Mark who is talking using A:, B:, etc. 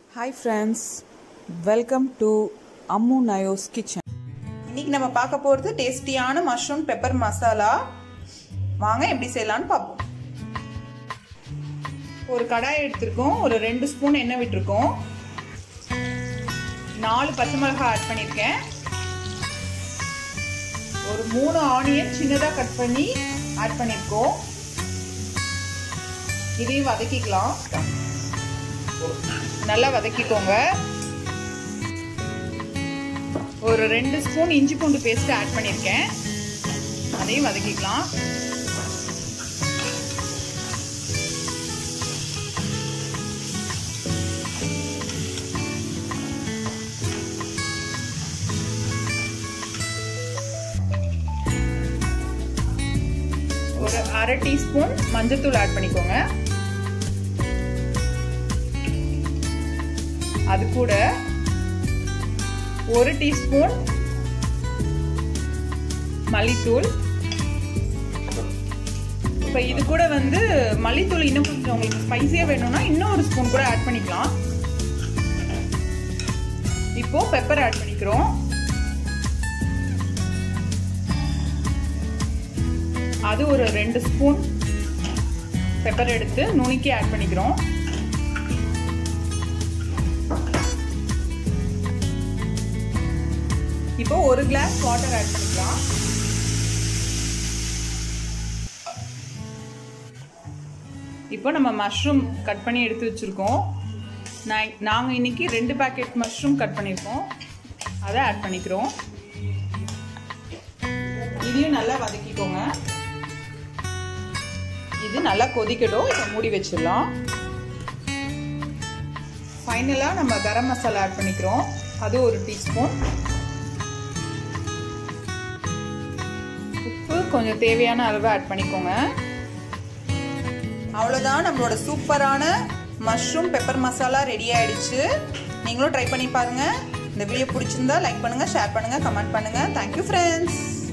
A: hi friends welcome to Ammu நயோஸ் kitchen
B: இன்னைக்கு நம்ம பார்க்க போகிறது டேஸ்டியான மஷ்ரூம் பெப்பர் மசாலா வாங்க எப்படி செய்யலாம்னு பார்ப்போம் ஒரு கடாய் எடுத்திருக்கோம் ஒரு ரெண்டு ஸ்பூன் எண்ணெய் விட்டுருக்கோம் நாலு பச்சை மிளகாய் ஆட் பண்ணியிருக்கேன் ஒரு மூணு ஆனியன் சின்னதாக கட் பண்ணி ஆட் பண்ணியிருக்கோம் இதையும் வதக்கிக்கலாம் நல்லா வதக்கிக்கோங்க ஒரு ரெண்டு ஸ்பூன் இஞ்சி பூண்டு பேஸ்ட் ஆட் பண்ணியிருக்கேன் அதையும் வதக்கிக்கலாம் ஒரு அரை டீஸ்பூன் மஞ்சத்தூள் ஆட் பண்ணிக்கோங்க அது கூட ஒரு டீஸ்பூன் மல்லித்தூள் இப்போ இது கூட வந்து மல்லித்தூள் இன்னும் கொஞ்சம் உங்களுக்கு ஸ்பைஸியாக வேணும்னா இன்னும் ஒரு ஸ்பூன் கூட ஆட் பண்ணிக்கலாம் இப்போ பெப்பர் ஆட் பண்ணிக்கிறோம் அது ஒரு ரெண்டு ஸ்பூன் பெப்பர் எடுத்து நுணுக்கி ஆட் பண்ணிக்கிறோம் இப்போ ஒரு கிளாஸ் வாட்டர் ஆட் பண்ணிக்கலாம் இப்போ நம்ம மஷ்ரூம் கட் பண்ணி எடுத்து வச்சுருக்கோம் நான் நாங்கள் இன்னைக்கு ரெண்டு பேக்கெட் மஷ்ரூம் கட் பண்ணியிருக்கோம் அதை ஆட் பண்ணிக்கிறோம் இதையும் நல்லா வதக்கிக்கோங்க இது நல்லா கொதிக்கட்டும் இதை மூடி வச்சிடலாம் ஃபைனலாக நம்ம கரம் மசாலா ஆட் பண்ணிக்கிறோம் அது ஒரு டீஸ்பூன் உப்பு கொஞ்சம் தேவையான அளவு ஆட் பண்ணிக்கோங்க அவ்வளோதான் நம்மளோட சூப்பரான மஷ்ரூம் பெப்பர் மசாலா ரெடி ஆயிடுச்சு நீங்களும் ட்ரை பண்ணி பாருங்க இந்த வீடியோ பிடிச்சிருந்தா லைக் பண்ணுங்க ஷேர் பண்ணுங்க கமெண்ட் பண்ணுங்க தேங்க்யூ ஃப்ரெண்ட்ஸ்